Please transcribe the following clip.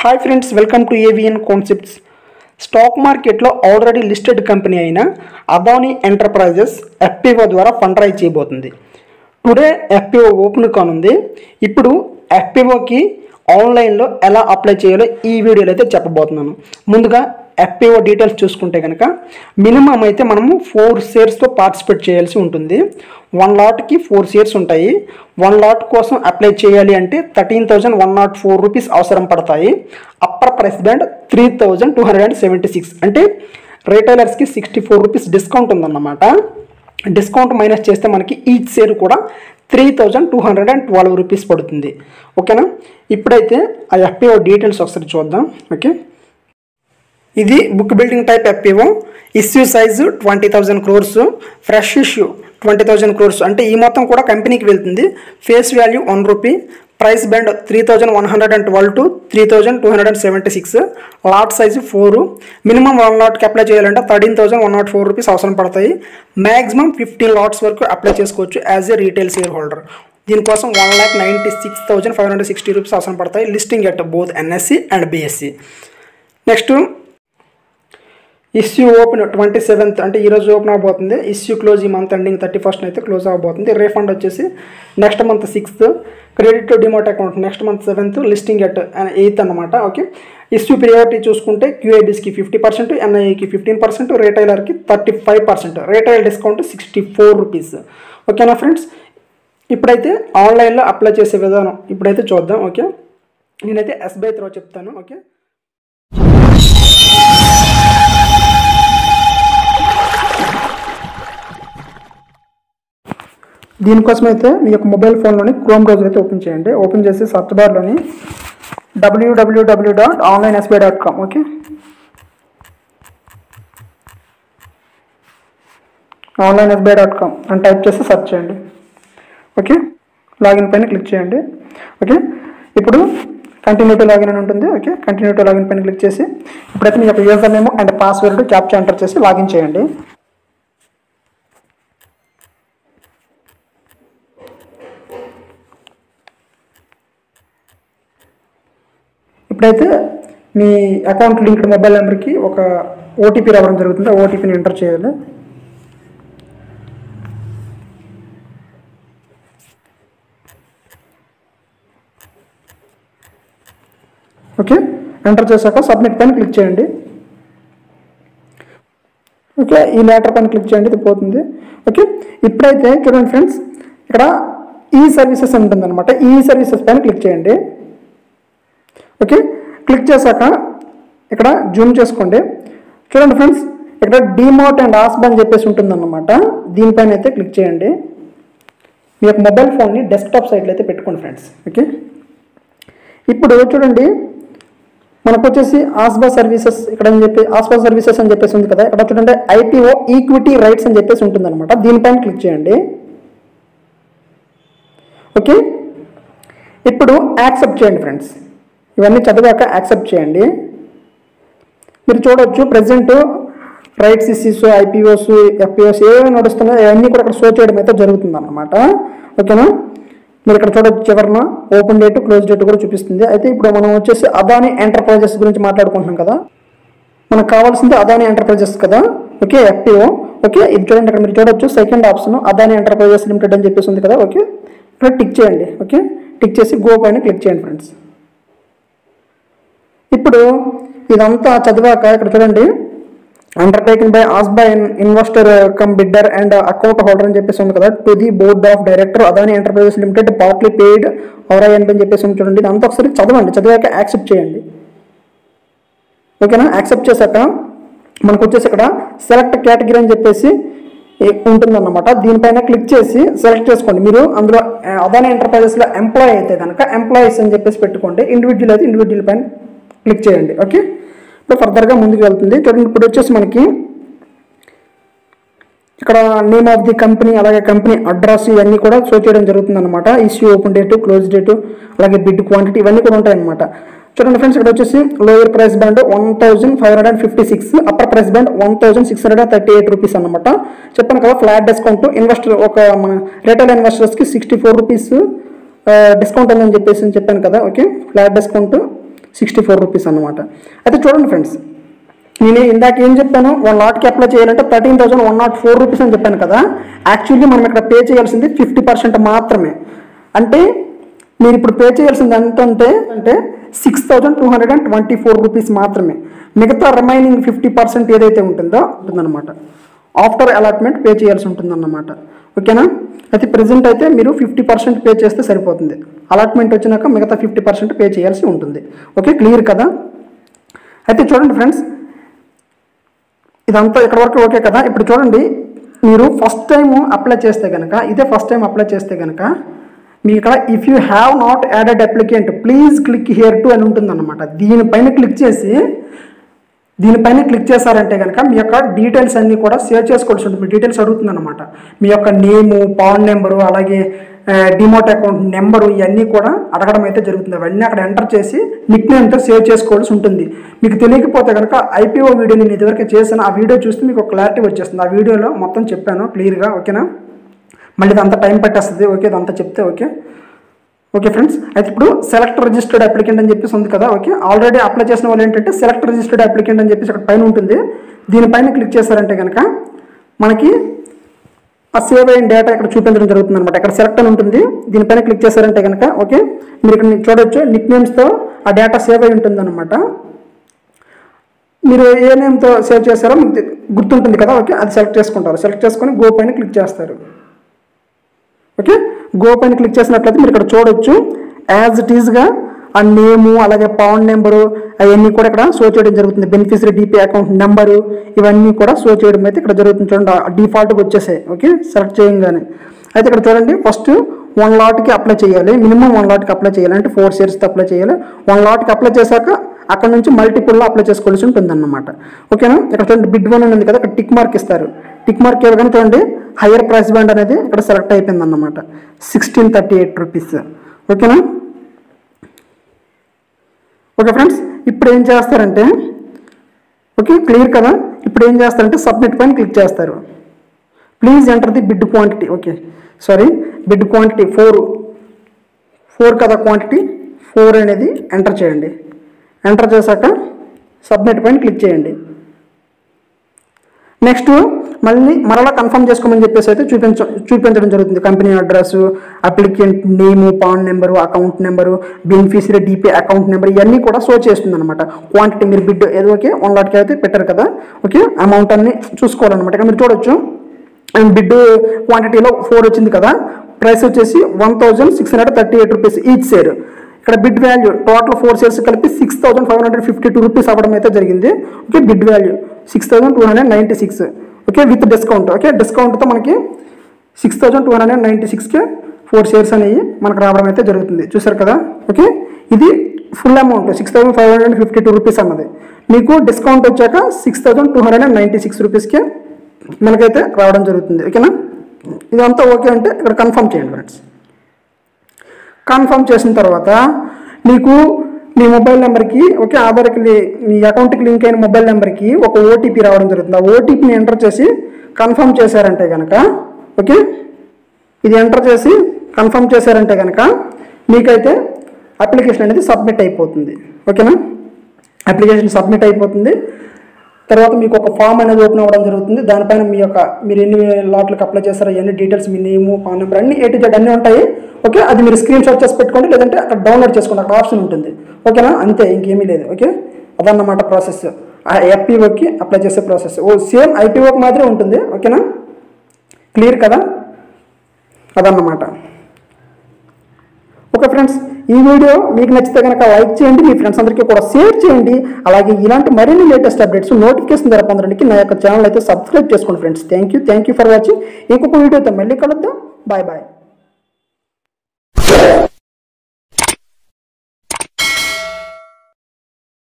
hi friends welcome to AVN concepts stock మార్కెట్లో already listed company అయిన Adani Enterprises FPO ద్వారా fund raise చేయబోతుంది today FPO open కానుంది ఇప్పుడు ఎఫ్పిఓకి ఆన్లైన్లో ఎలా అప్లై చేయాలో ఈ వీడియోలో అయితే చెప్పబోతున్నాను ముందుగా ఎఫ్పిఓ డీటెయిల్స్ చూసుకుంటే కనుక మినిమం అయితే మనము ఫోర్ షేర్స్తో పార్టిసిపేట్ చేయాల్సి ఉంటుంది వన్ లాట్కి ఫోర్ షేర్స్ ఉంటాయి వన్ లాట్ కోసం అప్లై చేయాలి అంటే thirteen thousand one not four rupees అవసరం పడతాయి upper price band three thousand two hundred and seventy six అంటే రిటైలర్స్కి సిక్స్టీ ఫోర్ రూపీస్ డిస్కౌంట్ ఉందన్నమాట డిస్కౌంట్ మైనస్ చేస్తే మనకి ఈచ్ షేర్ కూడా three thousand two hundred and twelve rupees పడుతుంది ఓకేనా ఇప్పుడైతే ఆ ఎఫ్పిఓ డీటెయిల్స్ ఒకసారి చూద్దాం ఓకే ఇది book building type FPO issue size twenty thousand crores fresh issue twenty thousand crores అంటే ఈ మొత్తం కూడా కంపెనీకి వెళ్తుంది face value one rupee price band three thousand one hundred and twelve to three thousand two hundred and seventy six lot size four minimum one లాట్కి apply చేయాలంటే thirteen thousand one not four rupees అవసరం పడతాయి maximum fifteen lots వరకు apply చేసుకోవచ్చు as a retail share holder దీనికోసం one lakh ninety six thousand five hundred sixty rupees అవసరం పడతాయి listing at both NSE and BSE next issue open twenty seventh అంటే ఈరోజు open అవబోతుంది ఇష్యూ క్లోజ్ ఈ month ending thirty first అయితే close అవబోతుంది refund వచ్చేసి next month sixth credit to demat account next month seventh listing at eighth అనమాట okay issue priority చూసుకుంటే క్యూఐబీస్కి ఫిఫ్టీ పర్సెంట్ ఎన్ఐఏకి ఫిఫ్టీన్ పర్సెంట్ రిటైలర్కి thirty five percent retail discount sixty four rupees ఓకేనా friends ఇప్పుడైతే ఆన్లైన్లో అప్లై చేసే విధానం ఇప్పుడైతే చూద్దాం ఓకే నేనైతే ఎస్బీఐ త్రో చెప్తాను ఓకే దీనికోసం అయితే మీ యొక్క మొబైల్ ఫోన్లోని క్రోమ్ బ్రౌజర్ అయితే ఓపెన్ చేయండి ఓపెన్ చేసి సర్చ్ బార్లోని W W W dot online SBI dot com okay online SBI dot com అని టైప్ చేసి సెర్చ్ చేయండి ఓకే లాగిన్ పైన క్లిక్ చేయండి ఓకే ఇప్పుడు కంటిన్యూ టు లాగిన్ అని ఉంటుంది ఓకే కంటిన్యూ టు లాగిన్ పైన క్లిక్ చేసి ఇప్పుడైతే మీ యొక్క user name and password captcha enter చేసి లాగిన్ చేయండి ఇప్పుడైతే మీ అకౌంట్ లింక్డ్ మొబైల్ నెంబర్కి ఒక ఓటీపీ రావడం జరుగుతుంది ఆ ఓటీపీని ఎంటర్ చేయాలి ఓకే ఎంటర్ చేశాక సబ్మిట్ పైన క్లిక్ చేయండి ఓకే ఈ లెటర్ పైన క్లిక్ చేయండి ఇది పోతుంది ఓకే ఇప్పుడైతే చూడండి ఫ్రెండ్స్ ఇక్కడ ఈ సర్వీసెస్ ఉంటుంది అనమాట ఈ సర్వీసెస్ పైన క్లిక్ చేయండి ఓకే క్లిక్ చేశాక ఇక్కడ జూమ్ చేసుకోండి చూడండి ఫ్రెండ్స్ ఇక్కడ డిమోట్ అండ్ ఆస్బ్ అని చెప్పేసి ఉంటుందన్నమాట దీనిపైన అయితే క్లిక్ చేయండి మీ యొక్క మొబైల్ ఫోన్ని డెస్క్టాప్ సైడ్లో అయితే పెట్టుకోండి ఫ్రెండ్స్ ఓకే ఇప్పుడు చూడండి మనకు వచ్చేసి ఆస్బా సర్వీసెస్ ఇక్కడ అని చెప్పి ఆస్బా సర్వీసెస్ అని చెప్పేసి ఉంది కదా ఇక్కడ చూడండి ఐపీఓ ఈక్విటీ రైట్స్ అని చెప్పేసి ఉంటుందన్నమాట దీనిపైన క్లిక్ చేయండి ఓకే ఇప్పుడు యాక్సెప్ట్ చేయండి ఫ్రెండ్స్ ఇవన్నీ చదివాక యాక్సెప్ట్ చేయండి మీరు చూడవచ్చు present rights issues IPOs FPOs ఏమేమి నడుస్తున్నాయో అవన్నీ కూడా ఇక్కడ షో చేయడం అయితే జరుగుతుంది అనమాట ఓకేనా మీరు ఇక్కడ చూడవచ్చు చివరిన ఓపెన్ డేట్ క్లోజ్ డేట్ కూడా చూపిస్తుంది అయితే ఇప్పుడు మనం వచ్చేసి అదాని ఎంటర్ప్రైజెస్ గురించి మాట్లాడుకుంటున్నాం కదా మనకు కావాల్సింది అదాని ఎంటర్ప్రైజెస్ కదా ఓకే ఎఫ్పిఓ ఓకే ఇది చూడండి ఇక్కడ మీరు చూడొచ్చు second option Adani Enterprises Limited అని చెప్పేసి ఉంది కదా ఓకే ఇక్కడ టిక్ చేయండి ఓకే టిక్ చేసి గో పైన క్లిక్ చేయండి ఫ్రెండ్స్ ఇప్పుడు ఇదంతా చదివాక ఇక్కడ చూడండి undertaking by ASBA investor cum bidder and account holder అని చెప్పేసి ఉంది కదా to the board of director Adani Enterprises Limited partly paid R I చెప్పేసి ఉంది చూడండి ఇదంతా ఒకసారి చదవండి చదివాక యాక్సెప్ట్ చేయండి ఓకేనా యాక్సెప్ట్ చేశాక మనకు వచ్చేసి ఇక్కడ సెలెక్ట్ కేటగిరీ అని చెప్పేసి ఉంటుందన్నమాట దీనిపైన క్లిక్ చేసి సెలెక్ట్ చేసుకోండి మీరు అందులో ఆ, అదాని ఎంటర్ప్రైజెస్లో ఎంప్లాయ్ అయితే కనుక ఎంప్లాయీస్ అని చెప్పేసి పెట్టుకోండి ఇండివిజువల్ అయితే ఇండివిజువల్ పైన క్లిక్ చేయండి ఓకే ఇప్పుడు ఫర్దర్గా ముందుకు వెళ్తుంది చూడండి ఇప్పుడు వచ్చేసి మనకి ఇక్కడ నేమ్ ఆఫ్ ది కంపెనీ అలాగే కంపెనీ అడ్రస్ ఇవన్నీ కూడా షో చేయడం జరుగుతుంది అనమాట issue open date close date అలాగే బిడ్ క్వాంటిటీ ఇవన్నీ కూడా ఉంటాయి అనమాట చూడండి ఫ్రెండ్స్ ఇక్కడ వచ్చేసి lower price band one thousand five hundred and fifty six upper price band one thousand six hundred and thirty eight rupees అనమాట చెప్పాను కదా ఫ్లాట్ డిస్కౌంట్ ఇన్వెస్టర్ ఒక మన రిటైల్ ఇన్వెస్టర్స్కి సిక్స్టీ ఫోర్ రూపీస్ డిస్కౌంట్ ఉందని చెప్పేసి చెప్పాను కదా okay flat discount sixty four rupees అనమాట అయితే చూడండి ఫ్రెండ్స్ నేను ఇందాక ఏం చెప్పాను వన్ లాట్కి అప్లై చేయాలంటే thirteen thousand one not four rupees అని చెప్పాను కదా యాక్చువల్లీ మనం ఇక్కడ పే చేయాల్సింది ఫిఫ్టీ పర్సెంట్ మాత్రమే అంటే మీరు ఇప్పుడు పే చేయాల్సింది ఎంత అంటే అంటే six thousand two hundred and twenty four rupees మాత్రమే మిగతా రిమైనింగ్ ఫిఫ్టీ పర్సెంట్ ఏదైతే ఉంటుందో ఉంటుందన్నమాట ఆఫ్టర్ అలాట్మెంట్ పే చేయాల్సి ఉంటుందన్నమాట ఓకేనా అయితే ప్రజెంట్ అయితే మీరు ఫిఫ్టీ పర్సెంట్ పే చేస్తే సరిపోతుంది అలాట్మెంట్ వచ్చినాక మిగతా ఫిఫ్టీ పర్సెంట్ పే చేయాల్సి ఉంటుంది ఓకే క్లియర్ కదా అయితే చూడండి ఫ్రెండ్స్ ఇదంతా ఇక్కడ వరకు ఓకే కదా ఇప్పుడు చూడండి మీరు ఫస్ట్ టైం అప్లై చేస్తే కనుక ఇదే ఫస్ట్ టైం అప్లై చేస్తే కనుక మీ ఇక్కడ if you have not added applicant please click here to అని ఉంటుందన్నమాట దీనిపైన క్లిక్ చేసి దీనిపైన క్లిక్ చేశారంటే కనుక మీ యొక్క డీటెయిల్స్ అన్నీ కూడా సేవ్ చేసుకోవాల్సి ఉంటుంది మీ డీటెయిల్స్ అడుగుతుందన్నమాట మీ యొక్క నేము పాన్ నెంబరు అలాగే డిమోట్ అకౌంట్ నెంబరు ఇవన్నీ కూడా అడగడం అయితే జరుగుతుంది అవన్నీ అక్కడ ఎంటర్ చేసి నిక్ నేమ్తో సేవ్ చేసుకోవాల్సి ఉంటుంది మీకు తెలియకపోతే కనుక ఐపీఓ వీడియో నేను ఇదివరకు చేసిన ఆ వీడియో చూస్తే మీకు ఒక క్లారిటీ వచ్చేస్తుంది ఆ వీడియోలో మొత్తం చెప్పాను క్లియర్గా ఓకేనా మళ్ళీ ఇదంతా టైం పట్టేస్తుంది ఓకే ఇదంతా చెప్తే ఓకే ఓకే ఫ్రెండ్స్ అయితే ఇప్పుడు సెలెక్ట్ రిజిస్టర్డ్ అప్లికెంట్ అని చెప్పేసి ఉంది కదా ఓకే ఆల్రెడీ అప్లై చేసిన వాళ్ళు ఏంటంటే సెలెక్ట్ రిజిస్టర్డ్ అప్లికెంట్ అని చెప్పేసి అక్కడ పైన ఉంటుంది దీనిపైన క్లిక్ చేశారంటే కనుక మనకి ఆ సేవ్ అయిన డేటా ఇక్కడ చూపించడం జరుగుతుంది అనమాట ఇక్కడ సెలెక్ట్ అని ఉంటుంది దీనిపైన క్లిక్ చేశారంటే కనుక ఓకే మీరు ఇక్కడ చూడొచ్చు నిక్ నేమ్స్తో ఆ డేటా సేవ్ అయి ఉంటుంది అనమాట మీరు ఏ నేమ్తో సేవ్ చేశారో మీకు తె- గుర్తుంటుంది కదా ఓకే అది సెలెక్ట్ చేసుకుంటారు సెలెక్ట్ చేసుకొని గో పైన క్లిక్ చేస్తారు ఓకే గో పైన క్లిక్ చేసినట్లయితే మీరు ఇక్కడ చూడొచ్చు యాజ్ ఇట్ ఈస్గా ఆ నేము అలాగే పౌండ్ నెంబరు అవన్నీ కూడా ఇక్కడ షో చేయడం జరుగుతుంది బెనిఫిషరీ డిపి అకౌంట్ నెంబరు ఇవన్నీ కూడా షో చేయడం అయితే ఇక్కడ జరుగుతుంది చూడండి డిఫాల్ట్గా వచ్చేసాయి ఓకే సెలెక్ట్ చేయగానే అయితే ఇక్కడ చూడండి ఫస్ట్ వన్ లాట్కి అప్లై చేయాలి మినిమం వన్ లాట్కి అప్లై చేయాలి అంటే ఫోర్ షేర్స్తో అప్లై చేయాలి వన్ లాట్కి అప్లై చేశాక అక్కడ నుంచి మల్టిపుల్లో అప్లై చేసుకోవాల్సి ఉంటుంది అన్నమాట ఓకేనా ఇక్కడ చూడండి బిడ్ వన్ అని ఉంది కదా ఇక్కడ టిక్ మార్క్ ఇస్తారు టిక్ మార్క్ ఇవ్వగానే చూడండి హయ్యర్ ప్రైస్ బ్యాండ్ అనేది ఇక్కడ సెలెక్ట్ అయిపోయింది అన్నమాట సిక్స్టీన్ థర్టీ ఎయిట్ రూపీస్ ఓకేనా ఓకే ఫ్రెండ్స్ ఇప్పుడు ఏం చేస్తారంటే ఓకే క్లియర్ కదా ఇప్పుడు ఏం చేస్తారంటే సబ్మిట్ పైన క్లిక్ చేస్తారు please enter the bid quantity okay sorry bid quantity four four కదా క్వాంటిటీ ఫోర్ అనేది ఎంటర్ చేయండి ఎంటర్ చేశాక సబ్మిట్ పైన క్లిక్ చేయండి నెక్స్ట్ మళ్ళీ మరలా కన్ఫర్మ్ చేసుకోమని చెప్పేసి అయితే చూపించ చూపించడం జరుగుతుంది company address applicant name PAN number account number beneficiary DP account number ఇవన్నీ కూడా షో చేస్తుంది అనమాట క్వాంటిటీ మీరు బిడ్ ఏదో ఓకే వన్ లాట్కి అయితే పెట్టారు కదా ఓకే అమౌంట్ అన్ని చూసుకోవాలన్నమాట ఇక్కడ మీరు చూడొచ్చు బిడ్ క్వాంటిటీలో ఫోర్ వచ్చింది కదా ప్రైస్ వచ్చేసి one thousand six hundred thirty eight rupees each share ఇక్కడ bid value total four shares కలిపి six thousand five hundred fifty two rupees అవ్వడం అయితే జరిగింది okay bid value six thousand two hundred ninety six okay with discount okay డిస్కౌంట్తో మనకి six thousand two hundred ninety సిక్స్కి four shares అనేవి మనకు రావడం అయితే జరుగుతుంది చూసారు కదా ఓకే ఇది full amount six thousand five hundred fifty two rupees అన్నది మీకు డిస్కౌంట్ వచ్చాక six thousand two hundred ninety six రూపీస్కి మనకైతే రావడం జరుగుతుంది ఓకేనా ఇదంతా ఓకే అంటే ఇక్కడ కన్ఫర్మ్ చేయండి ఫ్రెండ్స్ కన్ఫర్మ్ చేసిన తర్వాత మీకు మీ మొబైల్ నెంబర్కి ఓకే ఆధార్కి లి- మీ అకౌంట్కి లింక్ అయిన మొబైల్ నెంబర్కి ఒక ఓటీపీ రావడం జరుగుతుంది ఆ ఓటీపీని ఎంటర్ చేసి కన్ఫర్మ్ చేశారంటే కనుక ఓకే ఇది ఎంటర్ చేసి కన్ఫర్మ్ చేశారంటే కనుక మీకైతే అప్లికేషన్ అనేది సబ్మిట్ అయిపోతుంది ఓకేనా అప్లికేషన్ సబ్మిట్ అయిపోతుంది తర్వాత మీకు ఒక ఫామ్ అనేది ఓపెన్ అవ్వడం జరుగుతుంది దానిపైన మీ యొక్క మీరు ఎన్ని లాట్లకు అప్లై చేస్తారో ఎన్ని డీటెయిల్స్ మీ నేము ఫోన్ నెంబర్ అన్ని ఏ టు జెడ్ అన్నీ ఉంటాయి ఓకే అది మీరు స్క్రీన్ షాట్ చేసి పెట్టుకోండి లేదంటే అక్కడ డౌన్లోడ్ చేసుకోండి అక్కడ ఆప్షన్ ఉంటుంది ఓకేనా అంతే ఇంకేమీ లేదు ఓకే అదన్నమాట ప్రాసెస్ ఆ ఎఫ్పిఓకి అప్లై చేసే ప్రాసెస్ ఓ సేమ్ ఐపీఓకి మాత్రమే ఉంటుంది ఓకేనా క్లియర్ కదా అదన్నమాట ఓకే ఫ్రెండ్స్ ఈ వీడియో మీకు నచ్చితే కనుక లైక్ చేయండి మీ ఫ్రెండ్స్ అందరికీ కూడా షేర్ చేయండి అలాగే ఇలాంటి మరిన్ని లేటెస్ట్ అప్డేట్స్ నోటిఫికేషన్ ద్వారా పొందడానికి నా యొక్క ఛానల్ అయితే సబ్స్క్రైబ్ చేసుకోండి friends thank you thank you for watching ఇంకొక వీడియోతో మళ్ళీ కలుద్దాం బాయ్ బాయ్